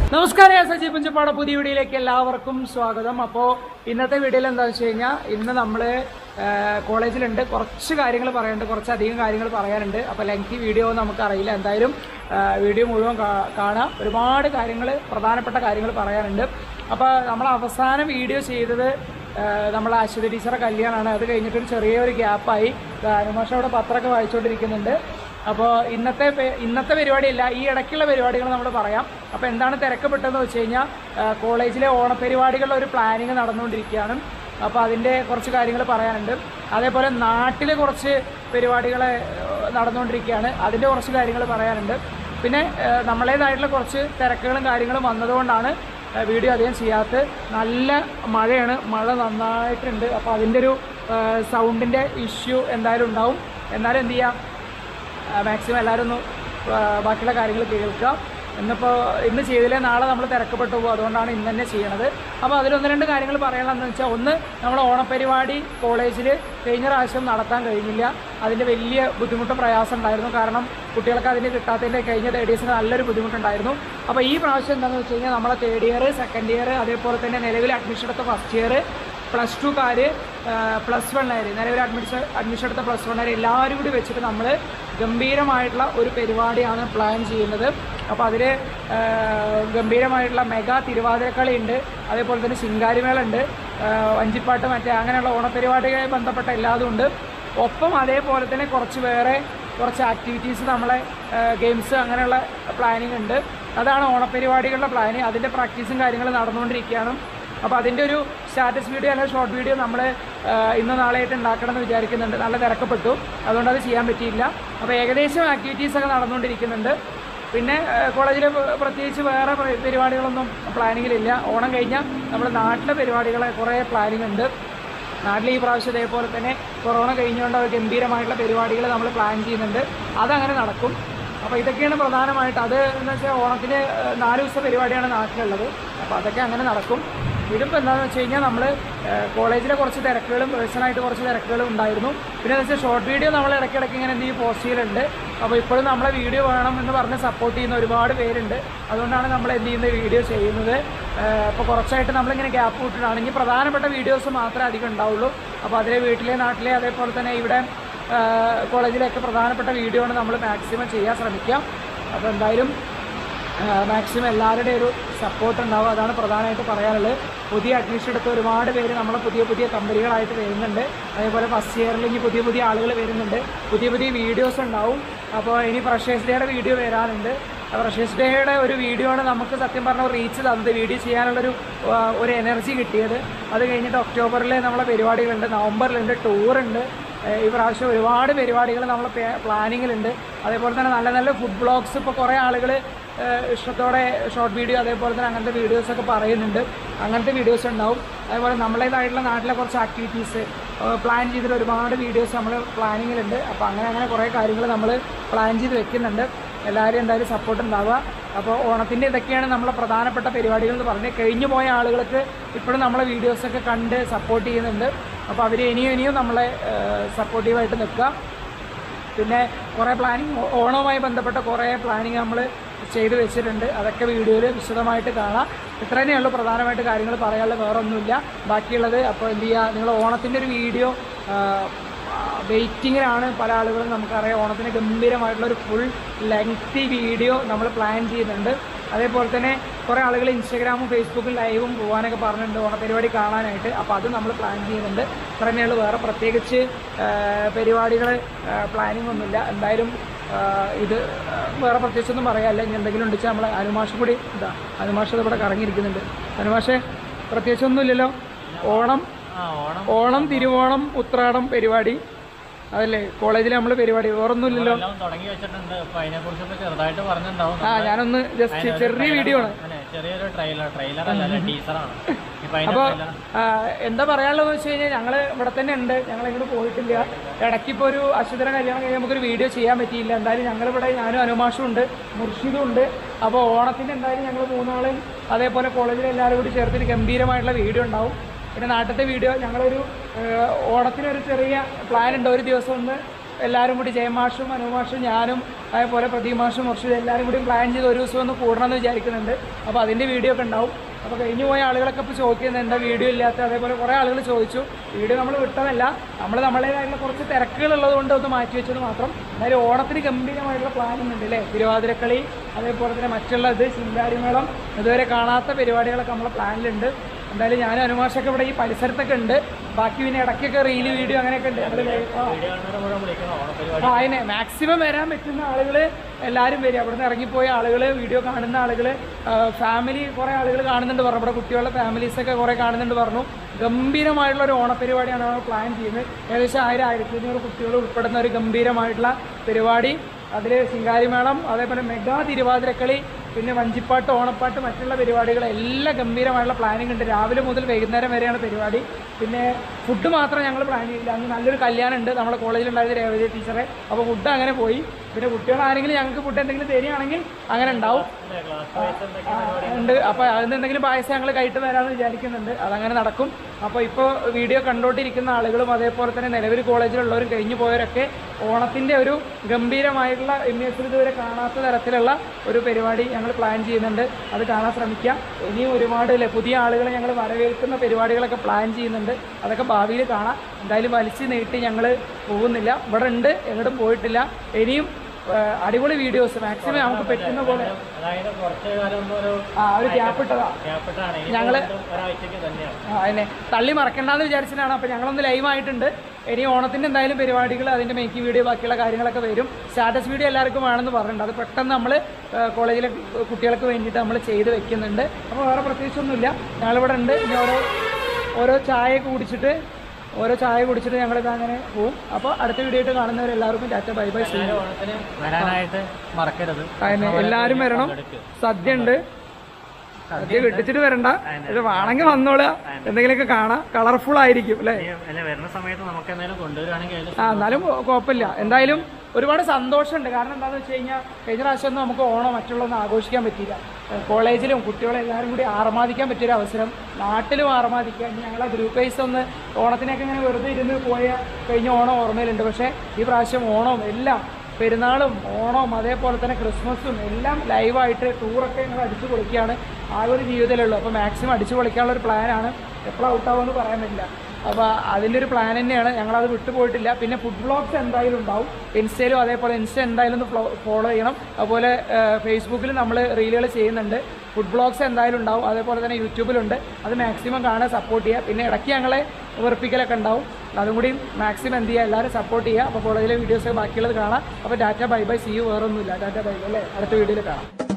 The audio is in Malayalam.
നമസ്കാരം ഞാൻ സജീവ് പഞ്ചപ്പാട് പുതിയ വീഡിയോയിലേക്ക് എല്ലാവർക്കും സ്വാഗതം അപ്പോൾ ഇന്നത്തെ വീഡിയോയിൽ എന്താണെന്ന് വെച്ച് കഴിഞ്ഞാൽ ഇന്ന് നമ്മൾ കോളേജിലുണ്ട് കുറച്ച് കാര്യങ്ങൾ പറയാനുണ്ട് കുറച്ചധികം കാര്യങ്ങൾ പറയാനുണ്ട് അപ്പോൾ ലെങ്തി വീഡിയോ നമുക്കറിയില്ല എന്തായാലും ആ, വീഡിയോ മുഴുവൻ കാ- കാണാം ഒരുപാട് കാര്യങ്ങൾ പ്രധാനപ്പെട്ട കാര്യങ്ങൾ പറയാനുണ്ട് അപ്പോൾ നമ്മൾ അവസാനം വീഡിയോ ചെയ്തത് നമ്മൾ അശ്വതി ടീച്ചറെ കല്യാണമാണ് അത് കഴിഞ്ഞിട്ടൊരു ചെറിയൊരു ഗ്യാപ്പായി അനുമാഷ അവിടെ പത്രമൊക്കെ വായിച്ചുകൊണ്ടിരിക്കുന്നുണ്ട് അപ്പോൾ ഇന്നത്തെ പെ- ഇന്നത്തെ പരിപാടിയല്ല ഈ ഇടയ്ക്കുള്ള പരിപാടികൾ നമ്മൾ പറയാം അപ്പോൾ എന്താണ് തിരക്കപ്പെട്ടതെന്ന് വെച്ച് കഴിഞ്ഞാൽ ആ, കോളേജിലെ ഓണപരിപാടികളുടെ ഒരു പ്ലാനിങ് നടന്നുകൊണ്ടിരിക്കുകയാണ് അപ്പോൾ അതിൻ്റെ കുറച്ച് കാര്യങ്ങൾ പറയാനുണ്ട് അതേപോലെ നാട്ടിലെ കുറച്ച് പരിപാടികൾ നടന്നുകൊണ്ടിരിക്കുകയാണ് അതിൻ്റെ കുറച്ച് കാര്യങ്ങൾ പറയാനുണ്ട് പിന്നെ ആ, നമ്മളേതായിട്ടുള്ള കുറച്ച് തിരക്കുകളും കാര്യങ്ങളും വന്നതുകൊണ്ടാണ് ആ, വീഡിയോ അധികം ചെയ്യാത്തത് നല്ല മഴയാണ് മഴ നന്നായിട്ടുണ്ട് അപ്പോൾ അതിൻ്റെ ഒരു സൗണ്ടിൻ്റെ ഇഷ്യൂ എന്തായാലും ഉണ്ടാവും എന്നാലും എന്ത് ചെയ്യാം മാക്സിമം എല്ലാവരും ഒന്ന് ആ, ബാക്കിയുള്ള കാര്യങ്ങൾ കേൾക്കുക ഇന്നിപ്പോൾ ഇന്ന് ചെയ്തില്ലേ നാളെ നമ്മൾ തിരക്കപ്പെട്ടു പോകും അതുകൊണ്ടാണ് ഇന്ന് തന്നെ ചെയ്യണത് അപ്പോൾ അതിലൊന്ന് രണ്ട് കാര്യങ്ങൾ പറയാനുള്ളതെന്ന് വെച്ചാൽ ഒന്ന് നമ്മൾ ഓണപ്പരിപാടി കോളേജിൽ കഴിഞ്ഞ പ്രാവശ്യം നടത്താൻ കഴിഞ്ഞില്ല അതിൻ്റെ വലിയ ബുദ്ധിമുട്ടും പ്രയാസം ഉണ്ടായിരുന്നു കാരണം കുട്ടികൾക്ക് അതിന് കിട്ടാത്തതിൻ്റെ കഴിഞ്ഞ തേർഡ് ഇയേഴ്സിന് നല്ലൊരു ബുദ്ധിമുട്ടുണ്ടായിരുന്നു അപ്പോൾ ഈ പ്രാവശ്യം എന്താണെന്ന് വെച്ച് കഴിഞ്ഞാൽ നമ്മളെ തേർഡ് ഇയർ സെക്കൻഡ് ഇയർ അതേപോലെ തന്നെ നിലവിൽ അഡ്മിഷൻ എടുത്ത ഫസ്റ്റ് ഇയർ പ്ലസ് ടുക്കാർ പ്ലസ് വണ്ണുകാർ നിലവിൽ അഡ്മിഷൻ അഡ്മിഷൻ എടുത്ത പ്ലസ് വണ്ണുകാർ എല്ലാവരും കൂടി വെച്ചിട്ട് നമ്മൾ ഗംഭീരമായിട്ടുള്ള ഒരു പരിപാടിയാണ് പ്ലാൻ ചെയ്യുന്നത് അപ്പോൾ അതിൽ ഗംഭീരമായിട്ടുള്ള മെഗാ തിരുവാതിരക്കളി ഉണ്ട് അതേപോലെ തന്നെ ശിങ്കാരിമേള ഉണ്ട് വഞ്ചിപ്പാട്ട് മറ്റേ അങ്ങനെയുള്ള ഓണപരിപാടികളുമായി ബന്ധപ്പെട്ട എല്ലാതും ഉണ്ട് ഒപ്പം അതേപോലെ തന്നെ കുറച്ച് വേറെ കുറച്ച് ആക്ടിവിറ്റീസ് നമ്മളെ ഗെയിംസ് അങ്ങനെയുള്ള പ്ലാനിങ് ഉണ്ട് അതാണ് ഓണപരിപാടികളുടെ പ്ലാന് അതിൻ്റെ പ്രാക്ടീസും കാര്യങ്ങളും നടന്നുകൊണ്ടിരിക്കുകയാണ് അപ്പോൾ അതിൻ്റെ ഒരു സ്റ്റാറ്റസ് വീഡിയോ അല്ലെങ്കിൽ ഷോർട്ട് വീഡിയോ നമ്മൾ ഇന്ന് നാളെയായിട്ട് ഉണ്ടാക്കണം എന്ന് വിചാരിക്കുന്നുണ്ട് നല്ല തിരക്കപ്പെട്ടു അതുകൊണ്ട് അത് ചെയ്യാൻ പറ്റിയില്ല അപ്പോൾ ഏകദേശം ആക്ടിവിറ്റീസ് ഒക്കെ നടന്നുകൊണ്ടിരിക്കുന്നുണ്ട് പിന്നെ കോളേജിൽ പ്രത്യേകിച്ച് വേറെ പരി- പരിപാടികളൊന്നും പ്ലാനിങ്ങിലില്ല ഓണം കഴിഞ്ഞാൽ നമ്മൾ നാട്ടിലെ പരിപാടികളെ കുറേ പ്ലാനിങ് ഉണ്ട് നാട്ടിൽ ഈ പ്രാവശ്യം ഇതേപോലെ തന്നെ കൊറോണ കഴിഞ്ഞുകൊണ്ട് ഒരു ഗംഭീരമായിട്ടുള്ള പരിപാടികൾ നമ്മൾ പ്ലാൻ ചെയ്യുന്നുണ്ട് അതങ്ങനെ നടക്കും അപ്പോൾ ഇതൊക്കെയാണ് പ്രധാനമായിട്ട് അത് എന്ന് വെച്ചാൽ ഓണത്തിന് ഏഹ്, നാല് ദിവസത്തെ പരിപാടിയാണ് നാട്ടിലുള്ളത് അപ്പോൾ അതൊക്കെ അങ്ങനെ നടക്കും ഇതിപ്പോൾ എന്താണെന്ന് വെച്ച് കഴിഞ്ഞാൽ നമ്മൾ കോളേജിലെ കുറച്ച് തിരക്കുകളും പേഴ്സണായിട്ട് കുറച്ച് തിരക്കുകളും ഉണ്ടായിരുന്നു പിന്നെ എന്ന് വെച്ചാൽ ഷോർട്ട് വീഡിയോ നമ്മൾ ഇടയ്ക്കിടയ്ക്ക് ഇങ്ങനെ എന്തെങ്കിലും പോസ്റ്റ് ചെയ്യലുണ്ട് അപ്പോൾ ഇപ്പോഴും നമ്മളെ വീഡിയോ വേണം എന്ന് പറഞ്ഞ് സപ്പോർട്ട് ചെയ്യുന്ന ഒരുപാട് പേരുണ്ട് അതുകൊണ്ടാണ് നമ്മൾ എന്ത് ചെയ്യുന്നത് വീഡിയോ ചെയ്യുന്നത് അപ്പോൾ കുറച്ചായിട്ട് നമ്മളിങ്ങനെ ഗ്യാപ്പ് വിട്ടിട്ടാണ് ഇനി പ്രധാനപ്പെട്ട വീഡിയോസ് മാത്രമേ അധികം ഉണ്ടാവുള്ളൂ അപ്പോൾ അതിലെ വീട്ടിലെ നാട്ടിലെ അതേപോലെ തന്നെ ഇവിടെ കോളേജിലെയൊക്കെ പ്രധാനപ്പെട്ട വീഡിയോ ആണ് നമ്മൾ മാക്സിമം ചെയ്യാൻ ശ്രമിക്കാം അപ്പോൾ എന്തായാലും മാക്സിമം എല്ലാവരുടെയും ഒരു സപ്പോർട്ട് ഉണ്ടാവും അതാണ് പ്രധാനമായിട്ട് പറയാനുള്ളത് പുതിയ അഡ്മിഷൻ എടുത്ത ഒരുപാട് പേര് നമ്മളെ പുതിയ പുതിയ കമ്പനികളായിട്ട് വരുന്നുണ്ട് അതേപോലെ ഫസ്റ്റ് ഇയറിൽ ഇനി പുതിയ പുതിയ ആളുകൾ വരുന്നുണ്ട് പുതിയ പുതിയ വീഡിയോസ് ഉണ്ടാവും അപ്പോൾ ഇനി ഫ്രഷേഴ്സ് ഡേയുടെ വീഡിയോ വരാനുണ്ട് ഫ്രഷേഴ്സ് ഡേയുടെ ഒരു വീഡിയോ ആണ് നമുക്ക് സത്യം പറഞ്ഞ റീച്ച് തന്നത് വീഡിയോ ചെയ്യാനുള്ളൊരു ആ, ഒരു എനർജി കിട്ടിയത് അത് കഴിഞ്ഞിട്ട് ഒക്ടോബറിൽ നമ്മളെ പരിപാടികളുണ്ട് നവംബറിലുണ്ട് ടൂറുണ്ട് ഏഹ് ഈ പ്രാവശ്യം ഒരുപാട് പരിപാടികൾ നമ്മൾ പ്ലാനിങ്ങിലുണ്ട് അതേപോലെ തന്നെ നല്ല നല്ല ഫുഡ് ബ്ലോഗ്സ് ഇപ്പോൾ കുറേ ആളുകൾ ഇഷ്ടത്തോടെ ഷോർട്ട് വീഡിയോ അതേപോലെ തന്നെ അങ്ങനത്തെ വീഡിയോസൊക്കെ പറയുന്നുണ്ട് അങ്ങനത്തെ വീഡിയോസ് ഉണ്ടാവും അതേപോലെ നമ്മളേതായിട്ടുള്ള നാട്ടിലെ കുറച്ച് ആക്ടിവിറ്റീസ് പ്ലാൻ ചെയ്തിട്ട് ഒരുപാട് വീഡിയോസ് നമ്മൾ പ്ലാനിങ്ങിലുണ്ട് അപ്പോൾ അങ്ങനെ അങ്ങനെ കുറേ കാര്യങ്ങൾ നമ്മൾ പ്ലാൻ ചെയ്ത് വെക്കുന്നുണ്ട് എല്ലാവരും എന്തായാലും സപ്പോർട്ട് ഉണ്ടാവുക അപ്പോൾ ഓണത്തിൻ്റെ ഇതൊക്കെയാണ് നമ്മളെ പ്രധാനപ്പെട്ട പരിപാടികൾ എന്ന് പറഞ്ഞ് കഴിഞ്ഞു പോയ ആളുകൾക്ക് ഇപ്പോഴും നമ്മളെ വീഡിയോസൊക്കെ കണ്ട് സപ്പോർട്ട് ചെയ്യുന്നുണ്ട് അപ്പോൾ അവർ ഇനിയും ഇനിയും നമ്മളെ സപ്പോർട്ടീവായിട്ട് നിൽക്കുക പിന്നെ കുറേ പ്ലാനിങ് ഓണവുമായി ബന്ധപ്പെട്ട കുറേ പ്ലാനിങ് നമ്മൾ ചെയ്തു വെച്ചിട്ടുണ്ട് അതൊക്കെ വീഡിയോയിൽ വിശദമായിട്ട് കാണാം ഇത്ര തന്നെയുള്ളൂ പ്രധാനമായിട്ട് കാര്യങ്ങൾ പറയാനുള്ളത് വേറെ ഒന്നുമില്ല ബാക്കിയുള്ളത് അപ്പോൾ എന്ത് ചെയ്യുക നിങ്ങൾ ഓണത്തിൻ്റെ ഒരു വീഡിയോ വെയിറ്റിങ്ങിലാണ് പല ആളുകളും നമുക്കറിയാം ഓണത്തിന് ഗംഭീരമായിട്ടുള്ള ഒരു ഫുൾ ലെങ്തി വീഡിയോ നമ്മൾ പ്ലാൻ ചെയ്യുന്നുണ്ട് അതേപോലെ തന്നെ കുറേ ആളുകൾ ഇൻസ്റ്റാഗ്രാമും ഫേസ്ബുക്കും ലൈവും പോകാനൊക്കെ പറഞ്ഞിട്ടുണ്ട് ഓണപരിപാടി കാണാനായിട്ട് അപ്പോൾ അത് നമ്മൾ പ്ലാൻ ചെയ്യുന്നുണ്ട് ഇത്ര തന്നെയുള്ളൂ വേറെ പ്രത്യേകിച്ച് പരിപാടികൾ പ്ലാനിങ് ഒന്നുമില്ല എന്തായാലും ആ, ഇത് ആ, വേറെ പ്രത്യേകിച്ചൊന്നും പറയാനില്ല ഇനി എന്തെങ്കിലും ഉണ്ടെച്ചാൽ നമ്മൾ അനുമാഷം കൂടി ഇതാ അനുമാഷം ഇവിടെ കറങ്ങിയിരിക്കുന്നുണ്ട് അനുമാഷെ പ്രത്യേകിച്ചൊന്നുമില്ലല്ലോ ഓണം ആ ഓണം ഓണം തിരുവോണം ഉത്രാടം പരിപാടി അതല്ലേ കോളേജിൽ നമ്മൾ പരിപാടി വേറൊന്നുമില്ലല്ലോ എല്ലാം തുടങ്ങി വെച്ചിട്ടുണ്ട് അപ്പൊ അതിനെ കുറിച്ചൊക്കെ ചെറുതായിട്ട് പറഞ്ഞിട്ടുണ്ടാവും ആ ഞാനൊന്ന് ജസ്റ്റ് ചെറിയ വീഡിയോ ആണ് അല്ലെ ചെറിയൊരു ട്രെയിലർ ട്രെയിലർ അല്ല ടീച്ചറാണ് ഇപ്പൊ അതിന്റെ അപ്പോൾ trailer- എന്താ പറയാനുള്ളതെന്ന് വെച്ച് കഴിഞ്ഞാൽ ഞങ്ങൾ ഇവിടെ തന്നെ ഉണ്ട് ഞങ്ങൾ ഇങ്ങോട്ട് പോയിട്ടില്ല ഇടയ്ക്ക് ഇപ്പോൾ ഒരു അശ്വതര കല്യാണം കഴിഞ്ഞ് നമുക്കൊരു വീഡിയോ ചെയ്യാൻ പറ്റിയില്ല എന്തായാലും ഞങ്ങളിവിടെ ഞാനും അനുമാഷും ഉണ്ട് മുർഷിദും ഉണ്ട് അപ്പോൾ ഓണത്തിന് എന്തായാലും ഞങ്ങൾ മൂന്നാളും അതേപോലെ കോളേജിലെ എല്ലാവരും കൂടി ചേർത്തിട്ട് ഗംഭീരമായിട്ടുള്ള വീഡിയോ ഉണ്ടാവും പിന്നെ നാട്ടിലത്തെ വീഡിയോ ഞങ്ങളൊരു ഏഹ്, ഓണത്തിനൊരു ചെറിയ പ്ലാൻ ഉണ്ട് ഒരു ദിവസം ഒന്ന് എല്ലാവരും കൂടി ജയമാഷും അനുമാഷും ഞാനും അതേപോലെ പ്രദീപ് മാഷും മുർഷിദ് എല്ലാവരും കൂടി പ്ലാൻ ചെയ്ത് ഒരു ദിവസം ഒന്ന് കൂടണമെന്ന് വിചാരിക്കുന്നുണ്ട് അപ്പോൾ അതിൻ്റെ വീഡിയോ ഒക്കെ ഉണ്ടാവും അപ്പോൾ കഴിഞ്ഞു പോയ ആളുകളൊക്കെ ഇപ്പോൾ ചോദിക്കുന്നത് എന്താ വീഡിയോ ഇല്ലാത്ത അതേപോലെ കുറേ ആളുകൾ ചോദിച്ചു വീഡിയോ നമ്മൾ വിട്ടതല്ല നമ്മൾ നമ്മുടേതായിട്ടുള്ള കുറച്ച് തിരക്കുകളുള്ളത് കൊണ്ട് ഒന്ന് മാറ്റി വെച്ചത് മാത്രം എന്നാലും ഓണത്തിന് ഗംഭീരമായിട്ടുള്ള പ്ലാനിങ് ഉണ്ട് അല്ലേ തിരുവാതിരക്കളി അതേപോലെ തന്നെ മറ്റുള്ള ഇത് ചിന്താരിമേളം ഇതുവരെ കാണാത്ത പരിപാടികളൊക്കെ നമ്മളെ പ്ലാനിലുണ്ട് എന്തായാലും ഞാനും അനുമാഷൊക്കെ ഇവിടെ ഈ പരിസരത്തൊക്കെ ഉണ്ട് ബാക്കി പിന്നെ ഇടയ്ക്കൊക്കെ റീല് വീഡിയോ അങ്ങനെയൊക്കെ ഉണ്ട് നമ്മള് ലൈ- ആ. വീഡിയോ കാണുന്നവരെ മുഴുവൻ വിളിക്കണം ഓണപരിപാടി ആ അതിനെ മാക്സിമം വരാൻ പറ്റുന്ന ആളുകൾ എല്ലാവരും വരും അവിടുന്ന് ഇറങ്ങിപ്പോയ ആളുകൾ വീഡിയോ കാണുന്ന ആളുകൾ ഫാമിലി കുറേ ആളുകൾ കാണുന്നുണ്ട് പറഞ്ഞു ഇവിടെ കുട്ടികളുടെ ഫാമിലീസൊക്കെ കുറേ കാണുന്നുണ്ട് പറഞ്ഞു ഗംഭീരമായിട്ടുള്ള ഒരു ഓണപരിപാടിയാണ് നമ്മൾ പ്ലാൻ ചെയ്യുന്നത് ഏകദേശം ആയിരം ആയിരത്തി അഞ്ഞൂറ് കുട്ടികൾ ഉൾപ്പെടുന്ന ഒരു ഗംഭീരമായിട്ടുള്ള പരിപാടി അതിൽ ശിങ്കാരിമേളം അതേപോലെ മെഗാ തിരുവാതിരക്കളി പിന്നെ വഞ്ചിപ്പാട്ട് ഓണപ്പാട്ട് മറ്റുള്ള പരിപാടികൾ എല്ലാം ഗംഭീരമായിട്ടുള്ള പ്ലാനിങ് ഉണ്ട് രാവിലെ മുതൽ വൈകുന്നേരം വരെയാണ് പരിപാടി പിന്നെ ഫുഡ് മാത്രം ഞങ്ങൾ പ്ലാൻ ചെയ്യില്ല അന്ന് നല്ലൊരു കല്യാണം ഉണ്ട് നമ്മുടെ കോളേജിലുണ്ടായിരുന്ന രേവതി ടീച്ചറെ അപ്പോൾ ഫുഡ് അങ്ങനെ പോയി പിന്നെ കുട്ടികൾ ആരെങ്കിലും ഞങ്ങൾക്ക് ഫുഡ് എന്തെങ്കിലും തരികയാണെങ്കിൽ അങ്ങനെ ഉണ്ടാവും ക്ലാസ് വൈസ് എന്തൊക്കെ ആ, ഉണ്ട് അപ്പോൾ അതിന് എന്തെങ്കിലും പായസം ഞങ്ങൾ കഴിട്ട് വരാമെന്ന് വിചാരിക്കുന്നുണ്ട് അതങ്ങനെ നടക്കും അപ്പോൾ ഇപ്പോൾ വീഡിയോ കണ്ടുകൊണ്ടിരിക്കുന്ന ആളുകളും അതേപോലെ തന്നെ നിലവിൽ കോളേജിലുള്ളവരും കഴിഞ്ഞു പോയവരൊക്കെ ഓണത്തിൻ്റെ ഒരു ഗംഭീരമായിട്ടുള്ള എം എസ് ഇതുവരെ കാണാത്ത തരത്തിലുള്ള ഒരു പരിപാടി ഞങ്ങൾ പ്ലാൻ ചെയ്യുന്നുണ്ട് അത് കാണാൻ ശ്രമിക്കാം ഇനിയും ഒരുപാട് അല്ലേ പുതിയ ആളുകളെ ഞങ്ങൾ വരവേൽക്കുന്ന പരിപാടികളൊക്കെ പ്ലാൻ ചെയ്യുന്നുണ്ട് അതൊക്കെ ഭാവിയിൽ കാണാം എന്തായാലും വലിച്ചു നീട്ടി ഞങ്ങൾ പോകുന്നില്ല ഇവിടെ ഉണ്ട് എങ്ങോട്ടും പോയിട്ടില്ല ഇനിയും ആ, അടിപൊളി വീഡിയോസ് മാക്സിമം നമുക്ക് പറ്റുന്ന പോലെ അതായത് കുറച്ച് കാലം ഒന്നും ഒരു ആ ഒരു ഗ്യാപ്പ് ഇട്ടതാ ഗ്യാപ്പിട്ടാണ് ഇനി ഞങ്ങള് ഒരാഴ്ചക്ക് തന്നെയാണ് ആ, അതിനെ തള്ളി മറക്കണ്ടെന്ന് വിചാരിച്ചിട്ടാണ് അപ്പോൾ ഞങ്ങളൊന്ന് ലൈവ് ആയിട്ടുണ്ട് ഇനി ഓണത്തിൻ്റെ എന്തായാലും പരിപാടികൾ അതിൻ്റെ മേക്കിംഗ് വീഡിയോ ബാക്കിയുള്ള കാര്യങ്ങളൊക്കെ വരും സ്റ്റാറ്റസ് വീഡിയോ എല്ലാവർക്കും വേണമെന്ന് പറഞ്ഞിട്ടുണ്ട് അത് പെട്ടെന്ന് നമ്മൾ കോളേജിലെ കുട്ടികൾക്ക് വേണ്ടിയിട്ട് നമ്മൾ ചെയ്ത് വെക്കുന്നുണ്ട് അപ്പോൾ വേറെ പ്രത്യേകിച്ചൊന്നുമില്ല ഞങ്ങളിവിടെ ഉണ്ട് ഇനി ഓരോ ഓരോ ചായ കുടിച്ചിട്ട് ഓരോ ചായ കുടിച്ചിട്ട് ഞങ്ങളിത് അങ്ങനെ പോവും അപ്പോൾ അടുത്ത വീഡിയോ ആയിട്ട് കാണുന്നവരെല്ലാവർക്കും ടാറ്റ ബൈ ബൈ എല്ലാവരും ഓണത്തിന് വരാനായിട്ട് മറക്കരുത് അതിനെ എല്ലാവരും വരണം സദ്യ ഉണ്ട് സദ്യ വെട്ടിച്ചിട്ട് വരണ്ട ഇത് വേണമെങ്കിൽ വന്നോളുക എന്തെങ്കിലുമൊക്കെ കാണാം കളർഫുൾ ആയിരിക്കും അല്ലേ അല്ല വരുന്ന സമയത്ത് നമുക്ക് എന്തെങ്കിലും കൊണ്ടുവരുവാണെങ്കിൽ അതിൽ ആ എന്നാലും കൊ- കുഴപ്പമില്ല എന്തായാലും ഒരുപാട് സന്തോഷമുണ്ട് കാരണം എന്താണെന്ന് വെച്ച് കഴിഞ്ഞാൽ കഴിഞ്ഞ പ്രാവശ്യം ഒന്നും നമുക്ക് ഓണം മറ്റുള്ളതൊന്നും ആഘോഷിക്കാൻ പറ്റിയില്ല ഏഹ് കോളേജിലും കുട്ടികളെ എല്ലാവരും കൂടി ആർമാദിക്കാൻ പറ്റിയൊരു അവസരം നാട്ടിലും ആർമാദിക്കാൻ ഇനി ഞങ്ങളെ ഗ്രൂപ്പ് വൈസ് ഒന്ന് ഓണത്തിനൊക്കെ ഇങ്ങനെ വെറുതെ ഇരുന്ന് പോയ കഴിഞ്ഞ ഓണം ഓർമ്മയിലുണ്ട് പക്ഷേ ഈ പ്രാവശ്യം ഓണവും എല്ലാം പെരുന്നാളും ഓണവും അതേപോലെ തന്നെ ക്രിസ്മസും എല്ലാം ലൈവായിട്ട് ടൂറൊക്കെ ഞങ്ങൾ അടിച്ചു പൊളിക്കുകയാണ് ആ ഒരു ജീവിതത്തിലുള്ളൂ അപ്പോൾ മാക്സിമം അടിച്ചു പൊളിക്കാനുള്ള ഒരു പ്ലാനാണ് എപ്പോഴും ഔട്ടാവുമെന്ന് പറയാൻ പറ്റില്ല അപ്പോൾ അതിൻ്റെ ഒരു പ്ലാൻ തന്നെയാണ് ഞങ്ങളത് വിട്ടുപോയിട്ടില്ല പിന്നെ ഫുഡ് വ്ളോഗ്സ് എന്തായാലും ഉണ്ടാവും ഇൻസ്റ്റയിലും അതേപോലെ ഇൻസ്റ്റ എന്തായാലും ഒന്ന് ഫോളോ ചെയ്യണം അതുപോലെ ഫേസ്ബുക്കിൽ നമ്മൾ റീലുകൾ ചെയ്യുന്നുണ്ട് ഫുഡ് വ്ളോഗ്സ് എന്തായാലും ഉണ്ടാവും അതേപോലെ തന്നെ യൂട്യൂബിലുണ്ട് അത് മാക്സിമം കാണാൻ സപ്പോർട്ട് ചെയ്യുക പിന്നെ ഇടയ്ക്ക് ഞങ്ങളെ വെറുപ്പിക്കലൊക്കെ ഉണ്ടാവും അതും കൂടി മാക്സിമം എന്ത് ചെയ്യുക എല്ലാവരും സപ്പോർട്ട് ചെയ്യുക അപ്പോൾ കോളേജിലെ വീഡിയോസ് ബാക്കിയുള്ളത് കാണാം അപ്പോൾ tata bye bye see you വേറൊന്നുമില്ല ടാറ്റ ബൈ ബൈ അല്ലേ അടുത്ത വീഡിയോയിൽ കാണാം